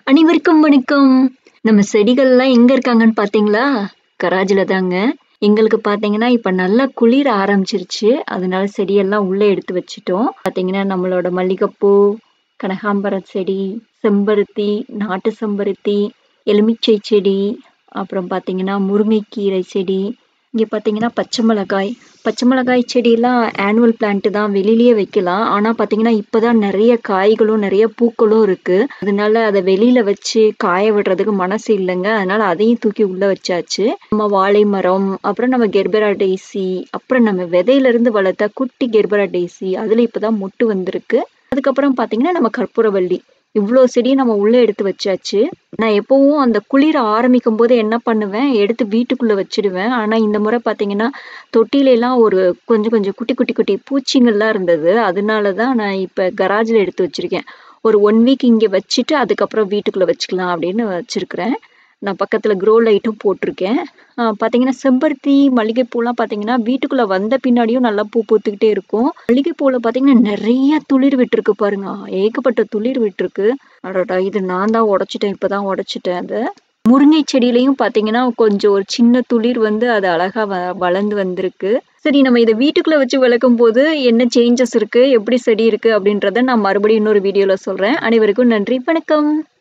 அனைவருக்கும் வணக்கம் நம்ம செடிகள்லாம் எங்க இருக்காங்கன்னு பாத்தீங்களா கராஜில தாங்க எங்களுக்கு பாத்தீங்கன்னா இப்ப நல்லா குளிர ஆரம்பிச்சிருச்சு அதனால செடியெல்லாம் உள்ள எடுத்து வச்சிட்டோம் பாத்தீங்கன்னா நம்மளோட மல்லிகைப்பூ கனகாம்பரம் செடி செம்பருத்தி நாட்டு செம்பருத்தி எலுமிச்சை செடி அப்புறம் பாத்தீங்கன்னா முருங்கைக்கீரை செடி இங்க பாத்தீங்கன்னா பச்சை மிளகாய் பச்சை மிளகாய் செடியெல்லாம் ஆனுவல் பிளான்ட் தான் வெளியிலயே வைக்கலாம் ஆனா பாத்தீங்கன்னா இப்பதான் நிறைய காய்களும் நிறைய பூக்களும் இருக்கு அதனால அதை வெளியில வச்சு காய விடுறதுக்கு மனசு இல்லைங்க அதனால அதையும் தூக்கி உள்ள வச்சாச்சு நம்ம வாழை மரம் அப்புறம் நம்ம கெர்பரா டெய்சி அப்புறம் நம்ம விதையில இருந்து வளர்த்த குட்டி கெர்பரா டெய்சி அதுல இப்பதான் மொட்டு வந்திருக்கு அதுக்கப்புறம் பாத்தீங்கன்னா நம்ம கற்பூரவள்ளி இவ்வளோ செடியும் நம்ம உள்ள எடுத்து வச்சாச்சு நான் எப்பவும் அந்த குளிர ஆரம்பிக்கும் போது என்ன பண்ணுவேன் எடுத்து வீட்டுக்குள்ள வச்சிடுவேன் ஆனா இந்த முறை பாத்தீங்கன்னா தொட்டில எல்லாம் ஒரு கொஞ்சம் கொஞ்சம் குட்டி குட்டி குட்டி பூச்சிங்கள்லாம் இருந்தது அதனாலதான் நான் இப்ப கராஜ்ல எடுத்து வச்சிருக்கேன் ஒரு ஒன் வீக் இங்க வச்சுட்டு அதுக்கப்புறம் வீட்டுக்குள்ள வச்சுக்கலாம் அப்படின்னு வச்சிருக்கிறேன் நான் பக்கத்துல க்ரோ லைட்டும் போட்டிருக்கேன் ஆஹ் பாத்தீங்கன்னா செம்பருத்தி மல்லிகைப்பூலாம் பாத்தீங்கன்னா வீட்டுக்குள்ள வந்த பின்னாடியும் நல்லா பூ பூத்துக்கிட்டே இருக்கும் மல்லிகைப்பூல பாத்தீங்கன்னா நிறைய துளிர் விட்டுருக்கு பாருங்க ஏகப்பட்ட துளிர் விட்டுருக்கு அடடா இது நான் தான் உடைச்சிட்டேன் இப்பதான் உடைச்சிட்டேன் அதை முருங்கை செடியிலையும் பாத்தீங்கன்னா கொஞ்சம் ஒரு சின்ன துளிர் வந்து அது அழகா வ வளர்ந்து வந்திருக்கு சரி நம்ம இதை வீட்டுக்குள்ள வச்சு வளர்க்கும் போது என்ன சேஞ்சஸ் இருக்கு எப்படி செடி இருக்கு அப்படின்றத நான் மறுபடியும் இன்னொரு வீடியோல சொல்றேன் அனைவருக்கும் நன்றி வணக்கம்